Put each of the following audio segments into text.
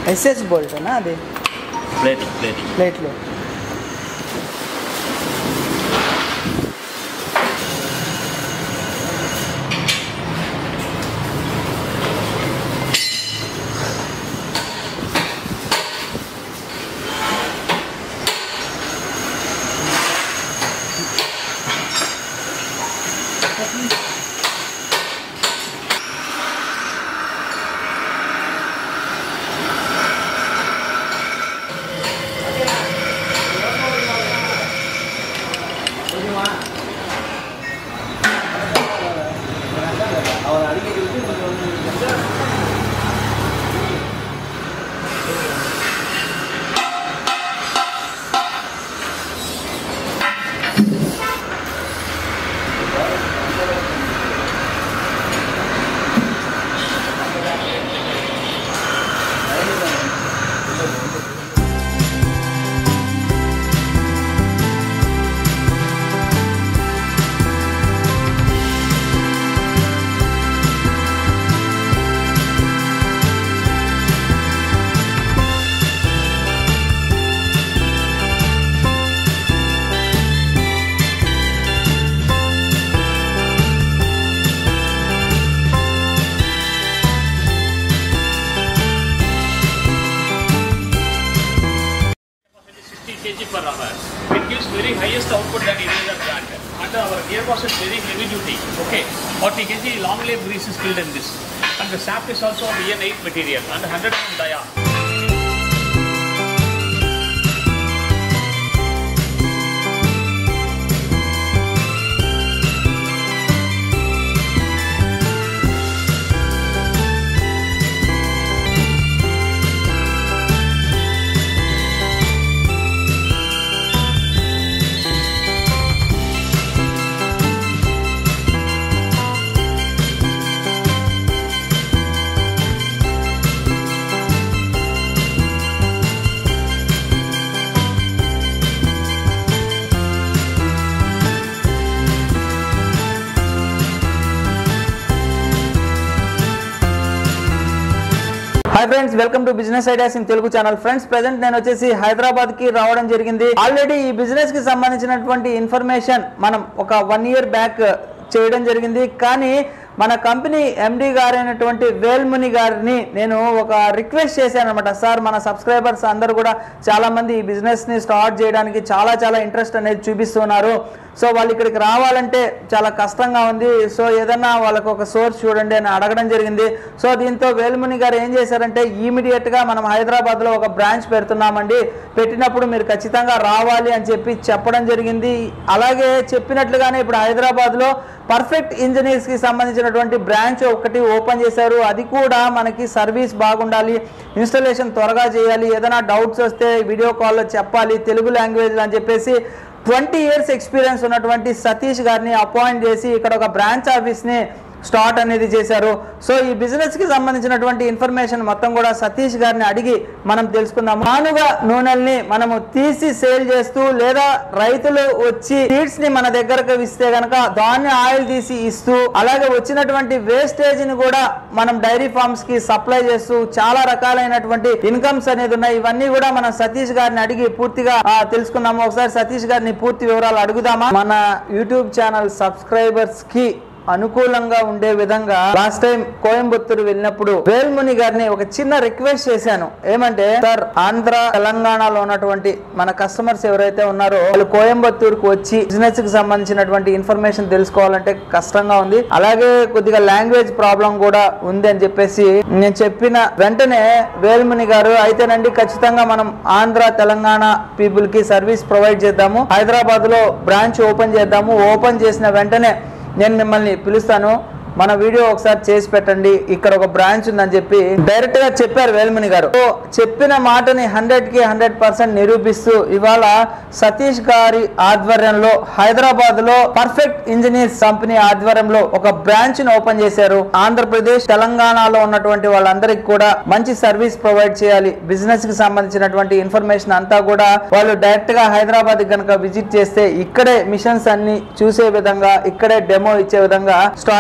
SS బోల్టనా అది plate plate ప్లేట్లో Sixty kg per hour. It gives very highest output than any other plant. And our gearbox is very heavy duty. Okay, 40 kg long leg grease is filled in this. And the shaft is also BN8 material and 100 mm dia. Hi friends welcome to business ideas in Telugu channel friends present నేను వచ్చేసి హైదరాబాద్ కి రావడం జరిగింది already ఈ business కి సంబంధించినటువంటి information మనం ఒక వన్ ఇయర్ బ్యాక్ చేయడం జరిగింది కానీ మన కంపెనీ ఎండి గారైనటువంటి వేల్ముని గారిని నేను ఒక రిక్వెస్ట్ చేశాను అనమాట సార్ మన సబ్స్క్రైబర్స్ అందరూ కూడా చాలా మంది ఈ బిజినెస్ ని స్టార్ట్ చేయడానికి చాలా చాలా ఇంట్రెస్ట్ అనేది చూపిస్తున్నారు సో వాళ్ళు ఇక్కడికి రావాలంటే చాలా కష్టంగా ఉంది సో ఏదన్నా వాళ్ళకు ఒక సోర్స్ చూడండి అని అడగడం జరిగింది సో దీంతో వేలుముని గారు ఏం చేశారంటే ఇమీడియట్ గా మనం హైదరాబాద్ లో ఒక బ్రాంచ్ పెడుతున్నామండి పెట్టినప్పుడు మీరు ఖచ్చితంగా రావాలి అని చెప్పి చెప్పడం జరిగింది అలాగే చెప్పినట్లుగానే ఇప్పుడు హైదరాబాద్ లో పర్ఫెక్ట్ ఇంజనీర్స్ కి సంబంధించినటువంటి బ్రాంచ్ ఒకటి ఓపెన్ చేశారు అది కూడా మనకి సర్వీస్ బాగుండాలి ఇన్స్టలేషన్ త్వరగా చేయాలి ఏదైనా డౌట్స్ వస్తే వీడియో కాల్లో చెప్పాలి తెలుగు లాంగ్వేజ్ అని చెప్పేసి ట్వంటీ ఇయర్స్ ఎక్స్పీరియన్స్ ఉన్నటువంటి సతీష్ గారిని అపాయింట్ చేసి ఇక్కడ ఒక బ్రాంచ్ ఆఫీస్ని స్టార్ట్ అనేది చేశారు సో ఈ బిజినెస్ కి సంబంధించినటువంటి ఇన్ఫర్మేషన్ మొత్తం కూడా సతీష్ గారిని అడిగి మనం తెలుసుకుందాం మానుగా నూనెల్ని మనము తీసి సేల్ చేస్తూ లేదా రైతులు వచ్చి సీడ్స్ ని మన దగ్గరకు ఇస్తే గనక దాన్ని ఆయిల్ తీసి ఇస్తూ అలాగే వచ్చినటువంటి వేస్టేజ్ ని కూడా మనం డైరీ ఫార్మ్స్ కి సప్లై చేస్తూ చాలా రకాలైనటువంటి ఇన్కమ్స్ అనేది ఉన్నాయి ఇవన్నీ కూడా మనం సతీష్ గారిని అడిగి పూర్తిగా ఆ, తెలుసుకుందాము ఒకసారి సతీష్ గారిని పూర్తి వివరాలు అడుగుదామా మన యూట్యూబ్ ఛానల్ సబ్స్క్రైబర్స్ కి అనుకూలంగా ఉండే విధంగా లాస్ట్ టైం కోయంబత్తూరు వెళ్ళినప్పుడు వేల్ముని గారిని ఒక చిన్న రిక్వెస్ట్ చేశాను ఏమంటే సార్ ఆంధ్ర తెలంగాణలో ఉన్నటువంటి మన కస్టమర్స్ ఎవరైతే ఉన్నారో వాళ్ళు కోయంబత్తూరుకు వచ్చి బిజినెస్ కి సంబంధించినటువంటి ఇన్ఫర్మేషన్ తెలుసుకోవాలంటే కష్టంగా ఉంది అలాగే కొద్దిగా లాంగ్వేజ్ ప్రాబ్లం కూడా ఉంది అని చెప్పేసి నేను చెప్పిన వెంటనే వేల్ముని గారు అయితేనండి ఖచ్చితంగా మనం ఆంధ్ర తెలంగాణ పీపుల్ కి సర్వీస్ ప్రొవైడ్ చేద్దాము హైదరాబాద్ లో బ్రాంచ్ ఓపెన్ చేద్దాము ఓపెన్ చేసిన వెంటనే నేను మిమ్మల్ని పిలుస్తాను మన వీడియో ఒకసారి చేసి పెట్టండి ఇక్కడ ఒక బ్రాంచ్ ఉందని చెప్పి డైరెక్ట్ గా చెప్పారు వేల్మణి గారు సో చెప్పిన మాటని హండ్రెడ్ కి హండ్రెడ్ పర్సెంట్ నిరూపిస్తూ ఇవాళ సతీష్ గారి ఆధ్వర్యంలో హైదరాబాద్ లో పర్ఫెక్ట్ ఇంజనీర్స్ కంపెనీ ఆధ్వర్యంలో ఒక బ్రాంచ్ ని ఓపెన్ చేశారు ఆంధ్రప్రదేశ్ తెలంగాణలో ఉన్నటువంటి వాళ్ళందరికీ కూడా మంచి సర్వీస్ ప్రొవైడ్ చేయాలి బిజినెస్ కి సంబంధించినటువంటి ఇన్ఫర్మేషన్ అంతా కూడా వాళ్ళు డైరెక్ట్ గా హైదరాబాద్ కనుక విజిట్ చేస్తే ఇక్కడే మిషన్స్ అన్ని చూసే విధంగా ఇక్కడే డెమో ఇచ్చే విధంగా స్టార్ట్ చేశారనమాట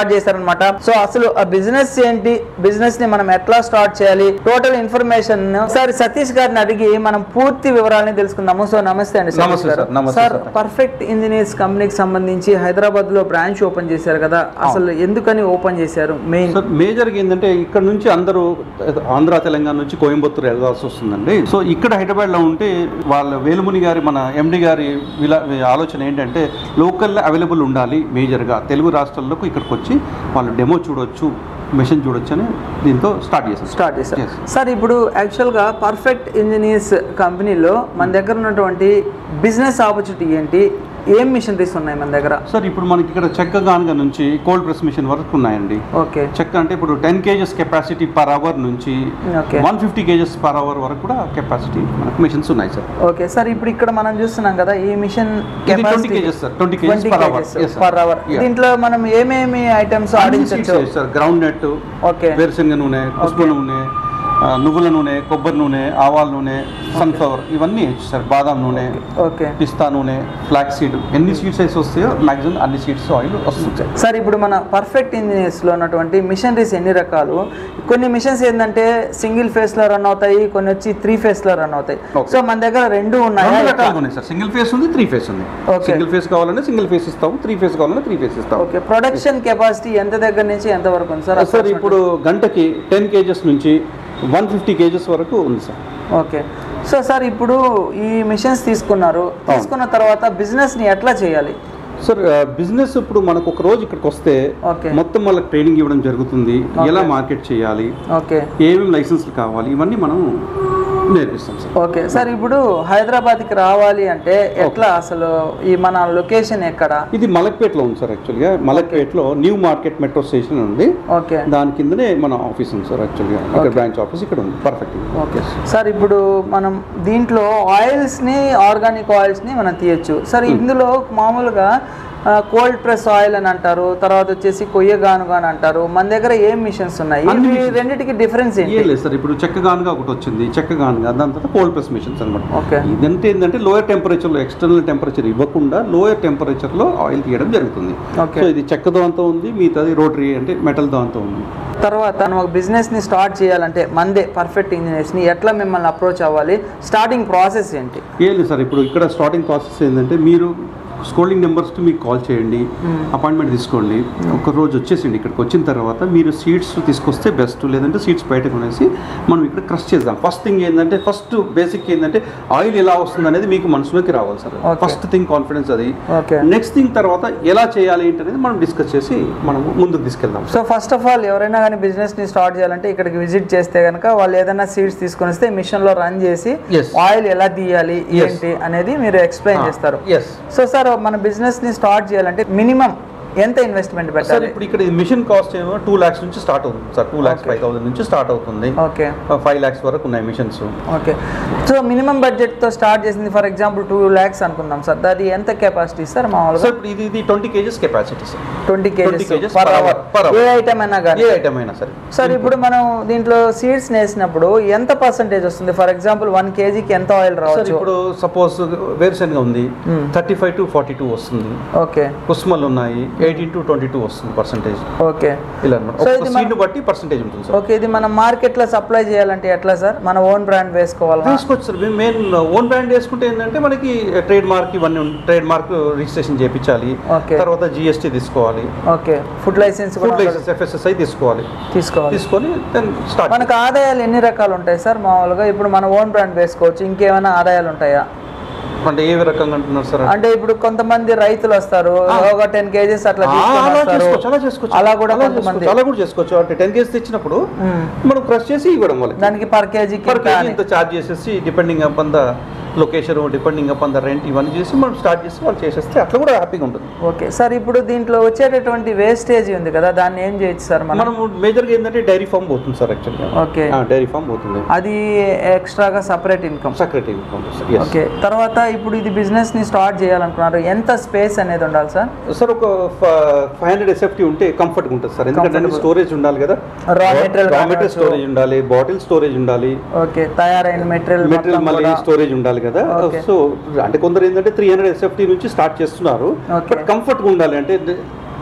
అనమాట సో అసలు ఆ బిజినెస్ ఏంటి బిజినెస్ ని మనం ఎట్లా స్టార్ట్ చేయాలి టోటల్ ఇన్ఫర్మేషన్ సార్ సతీష్ గారిని అడిగి మనం పూర్తి వివరాలని తెలుసుకుందాము సో నమస్తే అండి సతీష్ నమస్తే గారు. సార్, నమస్తే సార్ సార్. పర్ఫెక్ట్ ఇంజనీర్స్ కంపెనీకి సంబంధించి హైదరాబాద్ లో బ్రాంచ్ ఓపెన్ చేశారు కదా అసలు ఎందుకని ఓపెన్ చేశారు మెయిన్ సార్ మేజర్గా ఏంటంటే ఇక్కడ నుంచి అందరూ ఆంధ్ర తెలంగాణ నుంచి కోయంబత్తూరు వెళ్ళాల్సి వస్తుందండి సో ఇక్కడ హైదరాబాద్లో ఉంటే వాళ్ళ వేలుముని గారి మన ఎండి గారి విలా ఆలోచన ఏంటంటే లోకల్ అవైలబుల్ ఉండాలి మేజర్గా తెలుగు రాష్ట్రాలకు ఇక్కడికి వచ్చి వాళ్ళు డెమో చూడొచ్చు మెషిన్ చూడొచ్చు అని దీంతో స్టార్ట్ చేశారు స్టార్ట్ చేశారు Yes. సార్ ఇప్పుడు యాక్చువల్గా పర్ఫెక్ట్ ఇంజనీర్స్ కంపెనీలో మన దగ్గర ఉన్నటువంటి బిజినెస్ ఆపర్చునిటీ ఏంటి ఏం మిషనరీస్ ఉన్నాయి మన దగ్గర సార్ ఇప్పుడు మనకి ఇక్కడ చెక్క గానుగ నుంచి కోల్డ్ ప్రెస్ మిషన్ వరకు ఉన్నాయండి ఓకే చెక్క అంటే ఇప్పుడు ten kgs capacity per hour నుంచి okay one fifty kgs per hour వరకు కూడా కెపాసిటీ మనకు మిషన్స్ ఉన్నాయి సార్ ఓకే సార్ ఇప్పుడు ఇక్కడ మనం చూస్తున్నాం కదా ఈ మిషన్ ఇది 20 kgs, sir. 20 kgs per hour. Yes, sir. Per hour Yeah. దీంట్లో మనం ఏమేమి ఐటమ్స్ ఆడించవచ్చు సార్ గ్రౌండ్ నట్ ఓకే వేరుశనగ నూనె కుసుమ నూనె ఆ, నువ్వుల నూనె కొబ్బరి నూనె ఆవాల నూనె సన్ఫ్లవర్ ఇవన్నీ వేయచ్చు సార్ బాదాం నూనె ఓకే పిస్తా నూనె ఫ్లాక్ సీడ్ ఎన్ని సీడ్స్ అయితే వస్తాయో మాక్సిమం అన్ని సీడ్స్ ఆయిల్ వస్తుంది సార్ సార్ ఇప్పుడు మన పర్ఫెక్ట్ ఇంజనీర్స్ లో ఉన్నటువంటి మిషనరీస్ ఎన్ని రకాలు కొన్ని మిషన్స్ ఏంటంటే సింగిల్ ఫేస్ లో రన్ అవుతాయి కొన్ని వచ్చి త్రీ ఫేస్ లో రన్ అవుతాయి Okay. సో మన దగ్గర రెండు ఉన్నాయా రెండు ఎట్లా? రకాలుగా ఉన్నాయి సార్ సింగిల్ ఫేస్ ఉంది త్రీ ఫేస్ ఉంది Okay. సింగిల్ ఫేస్ కావాలంటే సింగిల్ ఫేస్ ఇస్తాము త్రీ ఫేస్ కావాలంటే త్రీ ఫేస్ ఇస్తాము ఓకే ప్రొడక్షన్ కెపాసిటీ ఎంత దగ్గర నుంచి ఎంత వరకు ఉంది సార్ సార్ ఇప్పుడు గంటకి టెన్ కేజెస్ నుంచి వన్ ఫిఫ్టీ కేజెస్ వరకు ఉంది సార్ ఓకే సో సార్ ఇప్పుడు ఈ మిషన్స్ తీసుకున్నారు తీసుకున్న తర్వాత బిజినెస్ ని ఎట్లా చేయాలి సార్ బిజినెస్ ఇప్పుడు మనకు ఒక రోజు ఇక్కడికి వస్తే ఓకే మొత్తం వాళ్ళకి ట్రైనింగ్ ఇవ్వడం జరుగుతుంది ఎలా మార్కెట్ చేయాలి ఓకే ఏమేమి లైసెన్స్లు కావాలి ఇవన్నీ మనం నేర్పిస్తాం సార్ ఓకే సార్ ఇప్పుడు హైదరాబాద్కి రావాలి అంటే ఎట్లా అసలు ఈ మన లొకేషన్ ఎక్కడ ఇది మలక్పేటలో ఉంది సార్ యాక్చువల్గా మలక్పేటలో న్యూ మార్కెట్ మెట్రో స్టేషన్ ఉంది ఓకే దాని కిందనే మన ఆఫీస్ ఉంది సార్ యాక్చువల్గా ఇక్కడ బ్రాంచ్ ఆఫీస్ ఇక్కడ ఉంది పర్ఫెక్ట్ ఓకే సార్ ఇప్పుడు మనం దీంట్లో ఆయిల్స్ని ఆర్గానిక్ ఆయిల్స్ని మనం తీయచ్చు సార్ ఇందులో మామూలుగా కోల్డ్ ప్రెస్ ఆయిల్ అని అంటారు తర్వాత వచ్చేసి కొయ్య గానుగా అని అంటారు మన దగ్గర ఏం మిషన్స్ ఉన్నాయి అన్ని ఈ missions. రెండింటికి డిఫరెన్స్ ఏం ఏంటి లేదు సార్ ఇప్పుడు చెక్క గానుగా ఒకటి వచ్చింది చెక్క గానుగా దాని తర్వాత కోల్డ్ ప్రెస్ మిషన్స్ అనమాట ఓకే ఇదంటే ఏంటంటే లోయర్ టెంపరేచర్లో ఎక్స్టర్నల్ టెంపరేచర్ ఇవ్వకుండా లోయర్ టెంపరేచర్లో ఆయిల్ తీయడం జరుగుతుంది ఓకే సో ఇది చెక్క దాంతో ఉంది మిగతాది రోటరీ అంటే మెటల్ దాంతో ఉంది తర్వాత మనం ఒక బిజినెస్ ని స్టార్ట్ చేయాలంటే మందే పర్ఫెక్ట్ ఇంజనీర్స్ ని ఎట్లా మిమ్మల్ని అప్రోచ్ అవ్వాలి స్టార్టింగ్ ప్రాసెస్ ఏంటి ఏం లేదు సార్ ఇప్పుడు ఇక్కడ స్టార్టింగ్ ప్రాసెస్ ఏంటంటే మీరు స్కోలింగ్ నెంబర్స్కి మీకు కాల్ చేయండి అపాయింట్మెంట్ తీసుకోండి ఒక రోజు వచ్చేసిండి ఇక్కడికి వచ్చిన తర్వాత మీరు సీట్స్ తీసుకొస్తే బెస్ట్ లేదంటే సీట్స్ బయట కొనేసి మనం ఇక్కడ క్రష్ చేద్దాం ఫస్ట్ థింగ్ ఏంటంటే ఫస్ట్ బేసిక్ ఏంటంటే ఆయిల్ ఎలా వస్తుంది అనేది మీకు మనసులోకి రావాలి sir Okay. First thing confidence అది ఓకే నెక్స్ట్ థింగ్ తర్వాత ఎలా చేయాలి ఏంటి అనేది మనం డిస్కస్ చేసి మనం ముందుకు తీసుకెళ్దాం సో ఫస్ట్ ఆఫ్ ఆల్ ఎవరైనా కానీ బిజినెస్ ని స్టార్ట్ చేయాలంటే ఇక్కడికి విజిట్ చేస్తే కనుక వాళ్ళు ఏదైనా సీడ్స్ తీసుకొని వస్తే మిషన్ లో రన్ చేసి Yes. ఆయిల్ ఎలా తీయాలి Yes. ఏంటి అనేది మీరు ఎక్స్ప్లెయిన్ చేస్తారు ఎస్ సో సార్ మన బిజినెస్ ని స్టార్ట్ చేయాలంటే మినిమం ఎంత ఇన్వెస్ట్మెంట్ సార్ పెట్టాలి ఇప్పుడు ఇక్కడ మిషన్ కాస్ట్ ఏమో టూ ల్యాక్స్ నుంచి స్టార్ట్ అవుతుంది sir two lakhs Okay. Five thousand నుంచి స్టార్ట్ అవుతుంది ఓకే ఫైవ్ ల్యాక్స్ వరకు ఉన్నాయి machines okay so minimum budget తో స్టార్ట్ చేసింది ఫర్ ఎగ్జాంపుల్ టూ ల్యాక్స్ అనుకుందాం సార్ అది ఎంత కెపాసిటీ సార్ సో మామూలుగా ఇప్పుడు ఇది ఇది twenty kgs capacity sir twenty 20 kgs kgs per per hour hour, per hour. ఏ ఐటమ్ అయినా కానీ ఏ ఐటమ్ అయినా సరే సార్ ఇప్పుడు మనం దీంట్లో సీడ్స్ వేసినప్పుడు ఎంత పర్సంటేజ్ వస్తుంది ఫర్ ఎగ్జాంపుల్ వన్ కేజీకి ఎంత ఆయిల్ సార్ రావచ్చు ఇప్పుడు సపోజ్ వేరుశనగ ఉంది Hmm. Thirty five to forty two వస్తుంది ఓకే కుస్మలు ఉన్నాయి ఎయిటీన్ టు ట్వంటీ టూ వస్తుంది పర్సెంటేజ్ ఓకే ఇలా అనమాట So ఒక్కొక్క ఇది మన- సీడ్ బట్టి పర్సెంటేజ్ ఉంటుంది సార్ ఓకే ఇది మనం మార్కెట్ లో సప్లై చేయాలంటే ఎట్లా సార్ మన ఓన్ బ్రాండ్ వేసుకోవాలా వేసుకోవచ్చు సార్ మేము మెయిన్ ఓన్ బ్రాండ్ వేసుకుంటే ఏంటంటే మనకి ట్రేడ్ మార్క్ ఇవన్నీ ట్రేడ్ మార్క్ రిజిస్ట్రేషన్ చేయించాలి Okay. తర్వాత జిఎస్టీ తీసుకోవాలి ఓకే ఫుడ్ లైసెన్స్ ఫుడ్ కూడా లైసెన్స్ ఎఫ్ఎస్ఎస్ఐ తీసుకోవాలి తీసుకోవాలి తీసుకొని దెన్ స్టార్ట్ మనకు ఆదాయాలు ఎన్ని రకాలు ఉంటాయి సార్ మామూలుగా ఇప్పుడు మన ఓన్ బ్రాండ్ వేసుకోవచ్చు ఇంకేమైనా ఆదాయాలు ఉంటాయా అంటే ఏ రకంగా అంటున్నారు సార్ అంటే ఇప్పుడు కొంతమంది రైతులు వస్తారు ఆ. ఒక టెన్ కేజీస్ అట్లా ఆ, తీసుకొని అలా వస్తారు. చేసుకోవచ్చు అలా చేసుకోవచ్చు అలా కూడా అలా కొంతమంది చేసుకోవచ్చు, అలా కూడా చేసుకోవచ్చు అంటే టెన్ కేజీ తెచ్చినప్పుడు మ్మ్. మనం క్రష్ చేసి ఇవ్వడం వాళ్ళకి దానికి పర్ కేజీకి పర్ కేజీ ఇంత చార్జ్ చేసేసి depending upon the location depending upon the rent ఇవన్నీ చేసి మనం స్టార్ట్ చేసి వాళ్ళు చేసేస్తే అట్లా కూడా హ్యాపీగా ఉంటుంది ఓకే సార్ ఇప్పుడు దీంట్లో వచ్చేటటువంటి వేస్టేజ్ ఉంది కదా దాన్ని ఏం చేయొచ్చు సార్ మనం మనం మేజర్గా ఏంటంటే డైరీ ఫామ్ పోతుంది సార్ యాక్చువల్గా ఓకే డైరీ ఫామ్ పోతుంది అది ఎక్స్ట్రాగా separate income secretary farm okay తర్వాత ఇప్పుడు ఇది బిజినెస్ ని స్టార్ట్ చేయాలనుకున్నారు ఎంత స్పేస్ అనేది ఉండాలి సార్ సార్ ఒక ఫైవ్ హండ్రెడ్ ఎస్ఎఫ్టీ ఉంటే కంఫర్ట్గా ఉంటుంది సార్ ఎందుకంటే Comfortable. స్టోరేజ్ ఉండాలి కదా Raw material రా మెటీరియల్ కావచ్చు. స్టోరేజ్ ఉండాలి బాటిల్ స్టోరేజ్ ఉండాలి ఓకే తయారైన మెటీరియల్ మెటీరియల్ మళ్ళీ స్టోరేజ్ ఉండాలి కదా Okay. సో అంటే కొందరు ఏంటంటే త్రీ హండ్రెడ్ ఎస్ఎఫ్టీ నుంచి స్టార్ట్ చేస్తున్నారు Okay. బట్ కంఫర్ట్గా ఉండాలి అంటే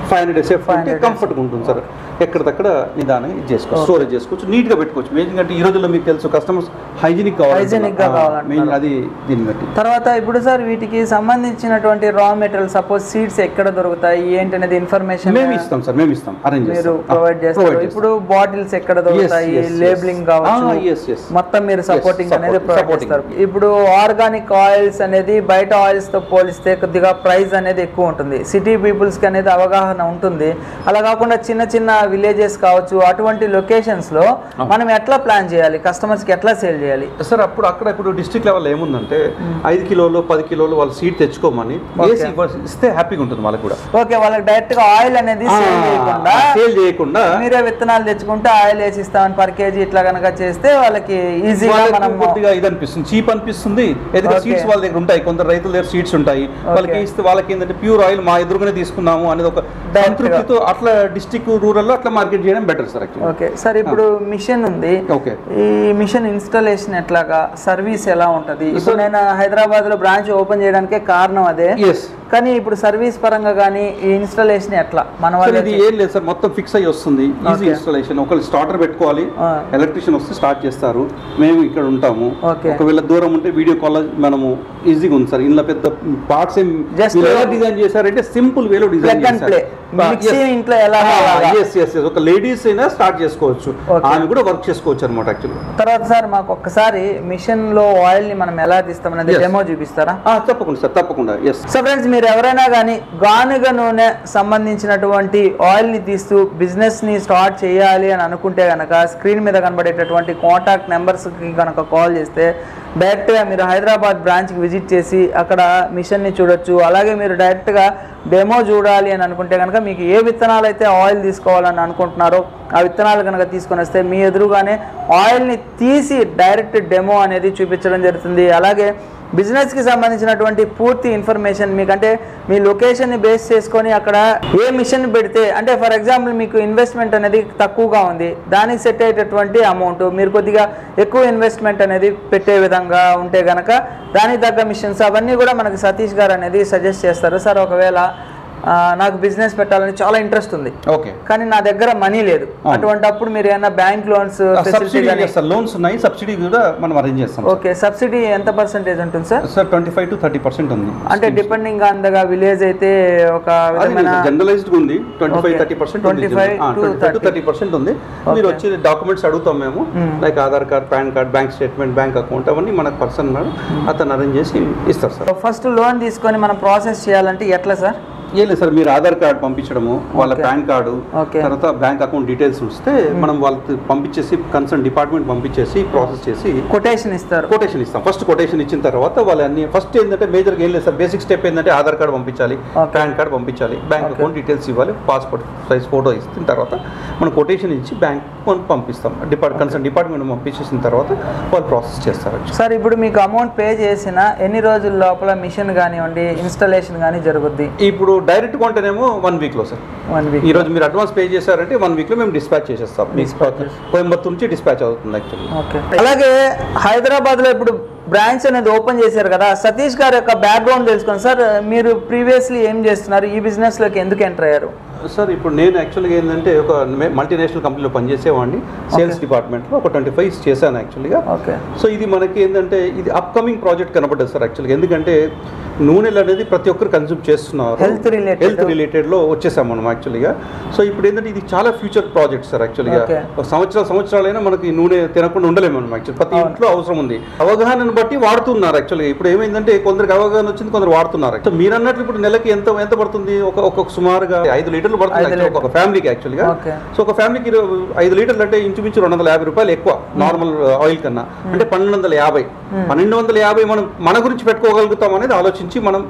ఫైవ్ హండ్రెడ్ సేఫ్ ఉంటే 500 కంఫర్ట్గా ఉంటుంది సార్ ఎక్కడిదక్కడ నిదానంగా ఇది చేసుకోవచ్చు స్టోరేజ్ చేసుకోవచ్చు నీట్గా పెట్టుకోవచ్చు మెయిన్ అంటే ఈ రోజుల్లో మీకు తెలుసు కస్టమర్స్ హైజీనిక్ Hygienic గా కావాలంటున్నారు. మెయిన్ అది దీన్ని బట్టి తర్వాత ఇప్పుడు సార్ వీటికి సంబంధించినటువంటి రా మెటీరియల్ సపోజ్ సీడ్స్ ఎక్కడ దొరుకుతాయి ఏంటి అనేది ఇన్ఫర్మేషన్ మేము ఇస్తాం సార్ మేము ఇస్తాం అరేంజ్ మీరు ప్రొవైడ్ చేస్తారు ఇప్పుడు బాటిల్స్ ఎక్కడ దొరుకుతాయి yes, yes. లేబులింగ్ కావచ్చు Ah, yes, yes. మొత్తం మీరు సపోర్టింగ్ support- అనేది ప్రొవైడ్ supporting. చేస్తారు ఇప్పుడు ఆర్గానిక్ ఆయిల్స్ అనేది బయట ఆయిల్స్ తో పోలిస్తే కొద్దిగా ప్రైస్ అనేది ఎక్కువ ఉంటుంది సిటీ పీపుల్స్ కి అనేది అవగాహన ఉంటుంది అలా కాకుండా చిన్న చిన్న విలేజెస్ కావచ్చు అటువంటి లొకేషన్స్ లో మనం ఎట్లా ప్లాన్ చేయాలి కస్టమర్స్ కి ఎట్లా సేల్ చేయాలి సార్ అప్పుడు అక్కడ ఇప్పుడు డిస్ట్రిక్ట్ లెవెల్ ఏముందంటే ఐదు కిలోలు పది కిలోలు వాళ్ళు సీట్ తెచ్చుకోమని Okay. వేసి ఇవ్వ- ఇస్తే హ్యాపీగా ఉంటుంది వాళ్ళకి కూడా ఓకే వాళ్ళకి డైరెక్ట్ గా ఆయిల్ అనేది సేల్ చేయకుండా సేల్ చేయకుండా మీరే విత్తనాలు తెచ్చుకుంటే ఆయిల్ వేసి ఇస్తామని పర్ కేజీ ఇట్లా కనుక చేస్తే వాళ్ళకి ఈజీగా వాళ్ళకి మనం కొద్దిగా ఇది అనిపిస్తుంది చీప్ అనిపిస్తుంది ఎందుకంటే Okay. సీట్స్ వాళ్ళ దగ్గర ఉంటాయి కొందరు రైతుల దగ్గర సీట్స్ ఉంటాయి వాళ్ళకి ఇస్తే వాళ్ళకి ఏంటంటే ప్యూర్ ఆయిల్ మా ఎదురుగానే తీసుకున్నాము అనేది ఒక Direct గా. సంతృప్తితో అట్లా డిస్ట్రిక్ట్ రూరల్లో అట్లా మార్కెట్ చేయడం better sir actually okay sir ఇప్పుడు మిషన్ ఉంది ఓకే ఈ మిషన్ ఇన్స్టాలేషన్ ఎట్లాగా సర్వీస్ ఎలా ఉంటది ఇప్పుడు నేను హైదరాబాద్ లో బ్రాంచ్ ఓపెన్ చేయడానికే కారణం అదే ఎస్ కానీ ఇప్పుడు సర్వీస్ పరంగా కానీ ఈ ఇన్స్టాలేషన్ ఎట్లా మన సార్ వాళ్ళు ఇది ఏం లేదు సార్ మొత్తం ఫిక్స్ అయ్యి వస్తుంది ఈజీ Okay. ఇన్స్టాలేషన్ ఒకళ్ళు స్టార్టర్ పెట్టుకోవాలి ఆ. ఎలక్ట్రీషియన్ వస్తే స్టార్ట్ చేస్తారు మేము ఇక్కడ ఉంటాము Okay. ఒకవేళ దూరం ఉంటే వీడియో కాల్ మనము ఈజీగా ఉంది సార్ ఇంట్లో పెద్ద పార్ట్స్ ఏం Just వీళ్ళు ఎలా డిజైన్ చేశారంటే సింపుల్ వేలో design plug and play mixie ఇంట్లో ఎలా కావాలా? ఎస్ ఎస్ ఎస్ ఒక లేడీస్ అయినా స్టార్ట్ చేసుకోవచ్చు Okay. ఆమె కూడా వర్క్ చేసుకోవచ్చు అనమాట యాక్చువల్లీ తర్వాత సార్ మాకు ఒక్కసారి మిషన్ లో ఆయిల్ ని మనం ఎలా తీస్తాం అనేది Yes. డెమో చూపిస్తారా తప్పకుండా సార్ తప్పకుండా ఎస్ సో ఫ్రెండ్స్ మీరు ఎవరైనా కానీ గానుగ నూనె సంబంధించినటువంటి ఆయిల్ ని తీస్తూ బిజినెస్ ని స్టార్ట్ చేయాలి అని అనుకుంటే గనక స్క్రీన్ మీద కనబడేటటువంటి కాంటాక్ట్ నెంబర్స్ కి కనుక కాల్ చేస్తే డైరెక్ట్ గా మీరు హైదరాబాద్ బ్రాంచ్ కి విజిట్ చేసి అక్కడ మిషన్ ని చూడొచ్చు అలాగే మీరు డైరెక్ట్ గా డెమో చూడాలి అని అనుకుంటే కనుక మీకు ఏ విత్తనాలు అయితే ఆయిల్ తీసుకోవాలని అనుకుంటున్నారో ఆ విత్తనాలు కనుక తీసుకొని వస్తే మీ ఎదురుగానే ఆయిల్ని తీసి డైరెక్ట్ డెమో అనేది చూపించడం జరుగుతుంది అలాగే బిజినెస్కి సంబంధించినటువంటి పూర్తి ఇన్ఫర్మేషన్ మీకంటే మీ లొకేషన్ని బేస్ చేసుకొని అక్కడ ఏ మిషన్ పెడితే అంటే ఫర్ ఎగ్జాంపుల్ మీకు ఇన్వెస్ట్మెంట్ అనేది తక్కువగా ఉంది దానికి సెట్ అయ్యేటటువంటి అమౌంట్ మీరు కొద్దిగా ఎక్కువ ఇన్వెస్ట్మెంట్ అనేది పెట్టే విధంగా ఉంటే గనక దానికి తగ్గ మిషన్స్ అవన్నీ కూడా మనకి సతీష్ గారు అనేది సజెస్ట్ చేస్తారు సార్ ఒకవేళ ఆ, నాకు బిజినెస్ పెట్టాలని చాలా ఇంట్రెస్ట్ ఉంది ఓకే కానీ నా దగ్గర మనీ లేదు అటువంటి అప్పుడు మీరు ఏమైనా బ్యాంక్ లోన్స్ ఫెసిలిటీ సబ్సిడీ కానీ సార్ లోన్స్ ఉన్నాయి సబ్సిడీ కూడా మనం అరేంజ్ చేస్తాం ఓకే సబ్సిడీ ఎంత పర్సెంటేజ్ ఉంటుంది sir sir twenty five to thirty percent ఉంది అంటే డిపెండింగ్ ఆన్ దగా విలేజ్ అయితే ఒక విధమైన జనరలైజ్డ్ ఉంది twenty five Okay. Thirty percent 25 to 30. Thirty percent ఉంది మీరు వచ్చి డాక్యుమెంట్స్ అడుగుతాం మేము like Aadhaar card PAN card bank statement bank account అవన్నీ మనకు పర్సన్ అతను అరేంజ్ చేసి ఇస్తారు సార్ ఫస్ట్ లోన్ తీసుకొని మనం ప్రాసెస్ చేయాలంటే ఎట్లా సార్ ఏం లేదు సార్ మీరు ఆధార్ కార్డ్ పంపించడము వాళ్ళ Okay. PAN card Okay. తర్వాత బ్యాంక్ అకౌంట్ డీటెయిల్స్ ఇస్తే మనం వాళ్ళకి పంపించేసి కన్సర్న్ డిపార్ట్మెంట్ పంపించేసి ప్రాసెస్ చేసి కొటేషన్ ఇస్తారు కొటేషన్ ఇస్తాం ఫస్ట్ కొటేషన్ ఇచ్చిన తర్వాత వాళ్ళు అన్ని ఫస్ట్ ఏంటంటే మేజర్గా ఏం లేదు సార్ బేసిక్ స్టెప్ ఏంటంటే ఆధార్ కార్డ్ పంపించాలి Okay. పాన్ కార్డ్ పంపించాలి బ్యాంక్ Okay. అకౌంట్ డీటెయిల్స్ ఇవ్వాలి పాస్పోర్ట్ సైజ్ ఫోటో ఇచ్చిన తర్వాత మనం కొటేషన్ ఇచ్చి బ్యాంక్ పంపిస్తాం డిపార్ట్ కన్సర్న్ డిపార్ట్మెంట్ పంపించేసిన తర్వాత వాళ్ళు ప్రాసెస్ చేస్తారు సార్ ఇప్పుడు మీకు అమౌంట్ పే చేసిన ఎన్ని రోజుల లోపల మిషన్ కానివ్వండి ఇన్స్టాలేషన్ కానీ జరుగుద్ది ఇప్పుడు డైరెక్ట్ కొంటేనేమో వన్ వీక్లో సార్ వన్ వీక్ ఈ రోజు మీరు అడ్వాన్స్ పే చేశారంటే వన్ వీక్లో మేము డిస్పాచ్ చేసేస్తాం Dispatch కోయంబత్తూర్ నుంచి డిస్పాచ్ అవుతుంది యాక్చువల్లీ ఓకే అలాగే హైదరాబాద్ లో ఇప్పుడు బ్రాంచ్ అనేది ఓపెన్ చేశారు కదా సతీష్ గారి యొక్క బ్యాక్గ్రౌండ్ తెలుసుకోండి సార్ మీరు ప్రీవియస్లీ ఏం చేస్తున్నారు ఈ బిజినెస్ లోకి ఎందుకు ఎంటర్ అయ్యారు సార్ ఇప్పుడు నేను యాక్చువల్గా ఏంటంటే ఒక మల్టీనేషనల్ కంపెనీలో పనిచేసేవాడిని సేల్స్ డిపార్ట్మెంట్లో ఒక ట్వంటీ ఫైవ్ చేశాను యాక్చువల్గా ఓకే సో ఇది మనకి ఏంటంటే ఇది అప్కమింగ్ ప్రాజెక్ట్ కనబడ్డది సార్ యాక్చువల్గా ఎందుకంటే నూనెలు అనేది ప్రతి ఒక్కరు కన్జ్యూమ్ చేస్తున్నారు Health related. హెల్త్ రిలేటెడ్లో వచ్చేసాం మనం యాక్చువల్గా సో ఇప్పుడు ఏంటంటే ఇది చాలా ఫ్యూచర్ ప్రాజెక్ట్ సార్ యాక్చువల్గా Okay. ఒక సంవత్సరాల సంవత్సరాలైనా మనకి నూనె తినకుండా ఉండలేము మనం యాక్చువల్ ప్రతి అవును. ఇంట్లో అవసరం ఉంది అవగాహనను బట్టి వాడుతున్నారు యాక్చువల్గా ఇప్పుడు ఏమైందంటే కొందరికి అవగాహన వచ్చింది కొందరు వాడుతున్నారు సో మీరు అన్నట్లు ఇప్పుడు నెలకి ఎంత ఎంత పడుతుంది ఒక ఒక సుమారుగా ఐదు లీటర్లు పడుతుంది ఐదు actually ఒక ఫ్యామిలీకి యాక్చువల్గా Okay. సో ఒక ఫ్యామిలీకి ఇరవై- ఐదు లీటర్లు అంటే ఇంచుమించు రెండు వందల యాభై రూపాయలు ఎక్కువ నార్మల్ ఆయిల్ కన్నా అంటే పన్నెండు వందల యాభై పన్నెండు వందల యాభై మనం మన గురించి పెట్టుకోగలుగుతాం అనేది ఆలోచించి మనం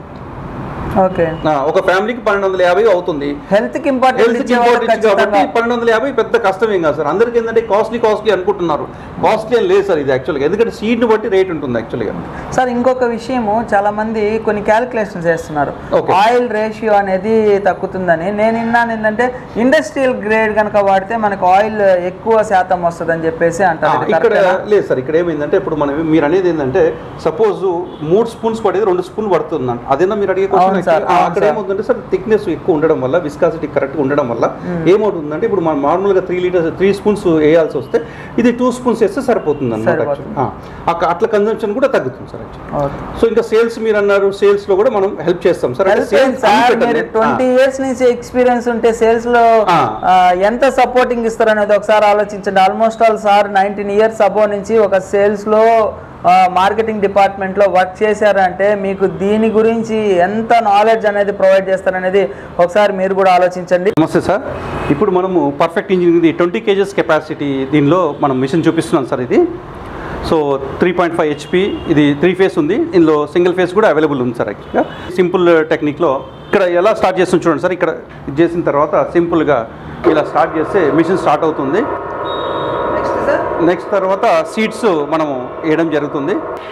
ఓకే ఆ, ఒక ఫ్యామిలీకి పన్నెండు వందల యాభై అవుతుంది హెల్త్ కి ఇంపార్టెంట్ హెల్త్ ఇంపార్టెన్స్ కాబట్టి పన్నెండు వందల యాభై పెద్ద కష్టం ఏం కాదు సార్ అందరికీ ఏంటంటే కాస్ట్లీ కాస్ట్లీ అనుకుంటున్నారు కాస్ట్లీ అని లేదు సార్ ఇది యాక్చువల్గా ఎందుకంటే సీడ్ని బట్టి రేట్ ఉంటుంది యాక్చువల్గా సార్ ఇంకొక విషయము చాలా మంది కొన్ని క్యాలిక్యులేషన్స్ చేస్తున్నారు Okay. ఆయిల్ రేషియో అనేది తగ్గుతుందని నేను విన్నాను ఏంటంటే ఇండస్ట్రియల్ గ్రేడ్ కనుక వాడితే మనకు ఆయిల్ ఎక్కువ శాతం వస్తుందని చెప్పేసి ఆ, అంటారు ఇది ఇక్కడ కరెక్టేనా? లేదు సార్ ఇక్కడ ఏమైందంటే ఇప్పుడు మనం మీరు అనేది ఏంటంటే సపోజ్ మూడు స్పూన్స్ పడేది రెండు స్పూన్ పడుతుందండి అదేనా మీరు అడిగే క్వశ్చన్ అవును సార్, ఆ, అవును అక్కడ సార్. ఏమవుతుందంటే సార్ థిక్నెస్ ఎక్కువ ఉండడం వల్ల విస్కాసిటీ కరెక్ట్ ఉండడం వల్ల ఏమవుతుందంటే ఇప్పుడు మనం మామూలుగా త్రీ లీటర్స్ త్రీ స్పూన్స్ వేయాల్సి వస్తే ఇది టూ స్పూన్స్ వేస్తే సరిపోతుంది అనమాట సరిపోతుంది. అట్లా కన్జంప్షన్ కూడా తగ్గుతుంది సార్ actually. ఓకే సో ఇంకా సేల్స్ మీరు అన్నారు సేల్స్ లో కూడా మనం హెల్ప్ చేస్తాం సార్ అంటే Help sales చేయండి సార్ అమ్మిపెట్టండి. మీరు ట్వంటీ ఆ. ఇయర్స్ నుంచి ఎక్స్పీరియన్స్ ఉంటే సేల్స్ లో ఆ. ఆ, ఎంత సపోర్టింగ్ ఇస్తారు అనేది ఒకసారి ఆలోచించండి almost all sir nineteen years అబో నుంచి ఒక సేల్స్ లో మార్కెటింగ్ డిపార్ట్మెంట్ లో వర్క్ చేశారంటే మీకు దీని గురించి ఎంత నాలెడ్జ్ అనేది ప్రొవైడ్ చేస్తారనేది ఒకసారి మీరు కూడా ఆలోచించండి నమస్తే సార్ ఇప్పుడు మనము పర్ఫెక్ట్ ఇంజిన్ ఇది ట్వంటీ కేజెస్ కెపాసిటీ దీనిలో మనం మిషన్ చూపిస్తున్నాం సార్ ఇది so three point five HP ఇది త్రీ ఫేస్ ఉంది ఇందులో సింగిల్ ఫేస్ కూడా అవైలబుల్ ఉంది సార్ యాక్చువల్గా సింపుల్ టెక్నిక్లో ఇక్కడ ఎలా స్టార్ట్ చేస్తుంది చూడండి సార్ ఇక్కడ ఇది చేసిన తర్వాత సింపుల్గా ఇలా స్టార్ట్ చేస్తే మిషన్ స్టార్ట్ అవుతుంది నెక్స్ట్ సార్ నెక్స్ట్ తర్వాత సీట్స్ మనము వేయడం జరుగుతుంది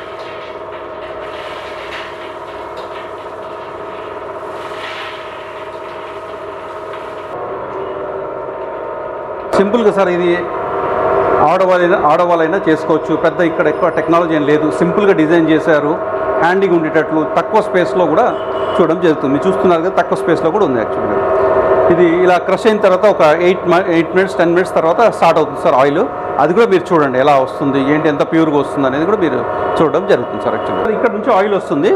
సింపుల్గా సార్ ఇది ఆడవాళ్ళైనా ఆడవాళ్ళైనా చేసుకోవచ్చు పెద్ద ఇక్కడ ఎక్కువ టెక్నాలజీ ఏం లేదు సింపుల్గా డిజైన్ చేశారు హ్యాండింగ్ ఉండేటట్లు తక్కువ స్పేస్లో కూడా చూడడం జరుగుతుంది మీరు చూస్తున్నారు కదా తక్కువ స్పేస్లో కూడా ఉంది యాక్చువల్గా ఇది ఇలా క్రష్ అయిన తర్వాత ఒక eight eight minutes ten minutes తర్వాత స్టార్ట్ అవుతుంది సార్ ఆయిల్ అది కూడా మీరు చూడండి ఎలా వస్తుంది ఏంటి ఎంత ప్యూర్గా వస్తుంది అనేది కూడా మీరు చూడడం జరుగుతుంది సార్ యాక్చువల్గా ఇక్కడ నుంచి ఆయిల్ వస్తుంది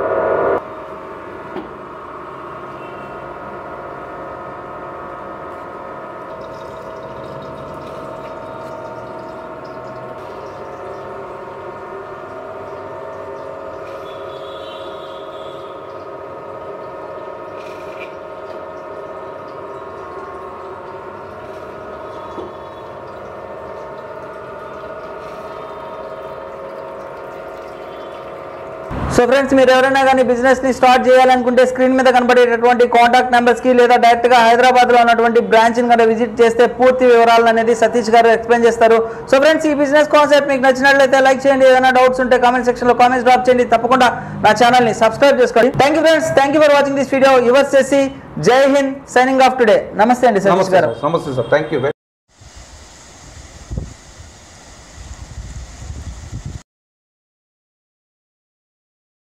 సో ఫ్రెండ్స్ మీరు ఎవరైనా కానీ బిజినెస్ ని స్టార్ట్ చేయాలనుకుంటే స్క్రీన్ మీద కనబడేటటువంటి కాంటాక్ట్ నెంబర్స్ కి లేదా డైరెక్ట్ గా హైదరాబాద్ లో ఉన్నటువంటి బ్రాంచ్ ని కనుక విజిట్ చేస్తే పూర్తి వివరాలు అనేది సతీష్ గారు ఎక్స్ప్లెయిన్ చేస్తారు సో ఫ్రెండ్స్ ఈ బిజినెస్ కాన్సెప్ట్ మీకు నచ్చినట్లయితే లైక్ చేయండి ఏదైనా డౌట్స్ ఉంటే కామెంట్ సెక్షన్ లో కామెంట్స్ డ్రాప్ చేయండి తప్పకుండా నా ఛానల్ ని సబ్స్క్రైబ్ చేసుకోండి thank you friends thank you for watching this video your చేసి Jai Hind signing off today నమస్తే అండి సతీష్ నమస్తే గారు సార్ నమస్తే సార్ థ్యాంక్ యూ